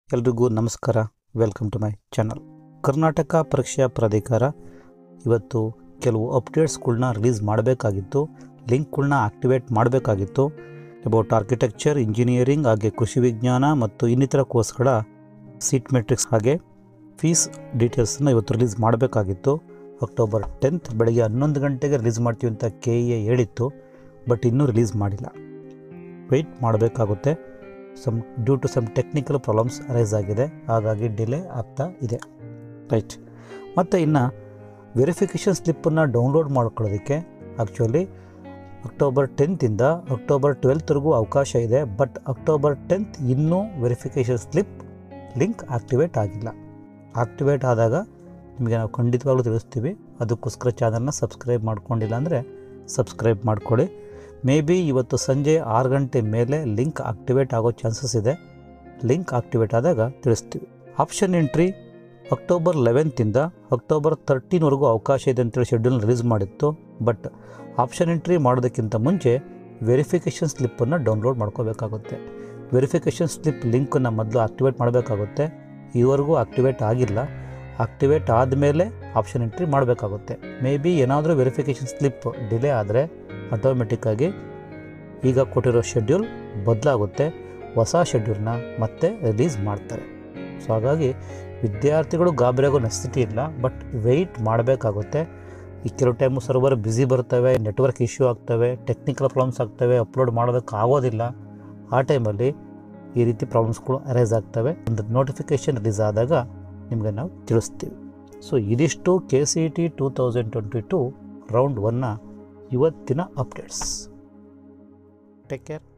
ಎಲ್ರಿಗೂ ನಮಸ್ಕಾರ welcome to my channel Karnataka ಪರೀಕ್ಷಾ ಪ್ರಾಧಿಕಾರ ಇವತ್ತು ಕೆಲವು ಅಪ್ಡೇಟ್ಸ್ಗಳ್ನ ರಿಲೀಸ್ ಮಾಡಬೇಕಾಗಿತ್ತು ಲಿಂಕ್ಗಳ್ನ ಆಕ್ಟಿವೇಟ್ ಮಾಡಬೇಕಾಗಿತ್ತು ಅಬೌಟ್ ಆರ್ಕಿಟೆಕ್ಚರ್ ಇಂಜಿನಿಯರಿಂಗ್ ಹಾಗೆ ಕೃಷಿ ವಿಜ್ಞಾನ ಮತ್ತು ಇನ್ನಿತರ ಕೋರ್ಸ್ಗಳ ಸೀಟ್ ಮೆಟ್ರಿಕ್ಸ್ ಹಾಗೆ ಫೀಸ್ ಡೀಟೇಲ್ಸನ್ನು ಇವತ್ತು ರಿಲೀಸ್ ಮಾಡಬೇಕಾಗಿತ್ತು ಅಕ್ಟೋಬರ್ ಟೆಂತ್ ಬೆಳಗ್ಗೆ ಹನ್ನೊಂದು ಗಂಟೆಗೆ ರಿಲೀಸ್ ಮಾಡ್ತೀವಿ ಅಂತ ಕೆ ಎ ಹೇಳಿತ್ತು ಬಟ್ ಇನ್ನೂ ರಿಲೀಸ್ ಮಾಡಿಲ್ಲ ವೆಯ್ಟ್ ಮಾಡಬೇಕಾಗುತ್ತೆ some due to some technical problems arise ಆಗಿದೆ ಹಾಗಾಗಿ ಡಿಲೇ ಆಗ್ತಾ ಇದೆ ರೈಟ್ ಮತ್ತು ಇನ್ನು ವೆರಿಫಿಕೇಷನ್ ಸ್ಲಿಪ್ಪನ್ನು ಡೌನ್ಲೋಡ್ ಮಾಡ್ಕೊಳ್ಳೋದಕ್ಕೆ ಆ್ಯಕ್ಚುಲಿ ಅಕ್ಟೋಬರ್ ಟೆಂತಿಂದ ಅಕ್ಟೋಬರ್ ಟ್ವೆಲ್ತ್ವರೆಗೂ ಅವಕಾಶ ಇದೆ ಬಟ್ ಅಕ್ಟೋಬರ್ ಟೆಂತ್ ಇನ್ನೂ ವೆರಿಫಿಕೇಷನ್ ಸ್ಲಿಪ್ ಲಿಂಕ್ ಆಕ್ಟಿವೇಟ್ ಆಗಿಲ್ಲ ಆಕ್ಟಿವೇಟ್ ಆದಾಗ ನಿಮಗೆ ನಾವು ಖಂಡಿತವಾಗ್ಲೂ ತಿಳಿಸ್ತೀವಿ ಅದಕ್ಕೋಸ್ಕರ ಚಾನಲ್ನ ಸಬ್ಸ್ಕ್ರೈಬ್ ಮಾಡ್ಕೊಂಡಿಲ್ಲ ಅಂದರೆ ಸಬ್ಸ್ಕ್ರೈಬ್ ಮಾಡ್ಕೊಳ್ಳಿ ಮೇ ಬಿ ಇವತ್ತು ಸಂಜೆ ಆರು ಗಂಟೆ ಮೇಲೆ ಲಿಂಕ್ ಆಕ್ಟಿವೇಟ್ ಆಗೋ ಚಾನ್ಸಸ್ ಇದೆ ಲಿಂಕ್ ಆಕ್ಟಿವೇಟ್ ಆದಾಗ ತಿಳಿಸ್ತೀವಿ ಆಪ್ಷನ್ ಎಂಟ್ರಿ ಅಕ್ಟೋಬರ್ ಲೆವೆಂತಿಂದ ಅಕ್ಟೋಬರ್ ತರ್ಟೀನ್ವರೆಗೂ ಅವಕಾಶ ಇದೆ ಅಂತೇಳಿ ಶೆಡ್ಯೂಲ್ ರಿಲೀಸ್ ಮಾಡಿತ್ತು ಬಟ್ ಆಪ್ಷನ್ ಎಂಟ್ರಿ ಮಾಡೋದಕ್ಕಿಂತ ಮುಂಚೆ ವೆರಿಫಿಕೇಷನ್ ಸ್ಲಿಪ್ಪನ್ನು ಡೌನ್ಲೋಡ್ ಮಾಡ್ಕೋಬೇಕಾಗುತ್ತೆ ವೆರಿಫಿಕೇಷನ್ ಸ್ಲಿಪ್ ಲಿಂಕನ್ನು ಮೊದಲು ಆಕ್ಟಿವೇಟ್ ಮಾಡಬೇಕಾಗುತ್ತೆ ಈವರೆಗೂ ಆಕ್ಟಿವೇಟ್ ಆಗಿಲ್ಲ ಆಕ್ಟಿವೇಟ್ ಆದಮೇಲೆ ಆಪ್ಷನ್ ಎಂಟ್ರಿ ಮಾಡಬೇಕಾಗುತ್ತೆ ಮೇ ಬಿ ಏನಾದರೂ ವೆರಿಫಿಕೇಷನ್ ಸ್ಲಿಪ್ ಡಿಲೇ ಆದರೆ ಆಟೋಮೆಟಿಕ್ಕಾಗಿ ಈಗ ಕೊಟ್ಟಿರೋ ಶೆಡ್ಯೂಲ್ ಬದಲಾಗುತ್ತೆ ಹೊಸ ಶೆಡ್ಯೂಲ್ನ ಮತ್ತೆ ರಿಲೀಸ್ ಮಾಡ್ತಾರೆ ಸೊ ಹಾಗಾಗಿ ವಿದ್ಯಾರ್ಥಿಗಳು ಗಾಬರಿಯಾಗೋ ನೆಸಿಟಿ ಇಲ್ಲ ಬಟ್ ವೆಯ್ಟ್ ಮಾಡಬೇಕಾಗುತ್ತೆ ಈ ಕೆಲವು ಟೈಮು ಸರ್ವರ್ ಬ್ಯುಸಿ ಬರ್ತವೆ ನೆಟ್ವರ್ಕ್ ಇಶ್ಯೂ ಆಗ್ತವೆ ಟೆಕ್ನಿಕಲ್ ಪ್ರಾಬ್ಲಮ್ಸ್ ಆಗ್ತವೆ ಅಪ್ಲೋಡ್ ಮಾಡೋದಕ್ಕೆ ಆಗೋದಿಲ್ಲ ಆ ಟೈಮಲ್ಲಿ ಈ ರೀತಿ ಪ್ರಾಬ್ಲಮ್ಸ್ಗಳು ಅರೈಸ್ ಆಗ್ತವೆ ಒಂದು ನೋಟಿಫಿಕೇಷನ್ ರಿಲೀಸ್ ಆದಾಗ ನಿಮಗೆ ನಾವು ತಿಳಿಸ್ತೀವಿ ಸೊ ಇದಿಷ್ಟು K C T two thousand twenty two round ಒನ್ನ ಇವತ್ತಿನ ಅಪ್ಡೇಟ್ಸ್ ಟೇಕ್ ಕೇರ್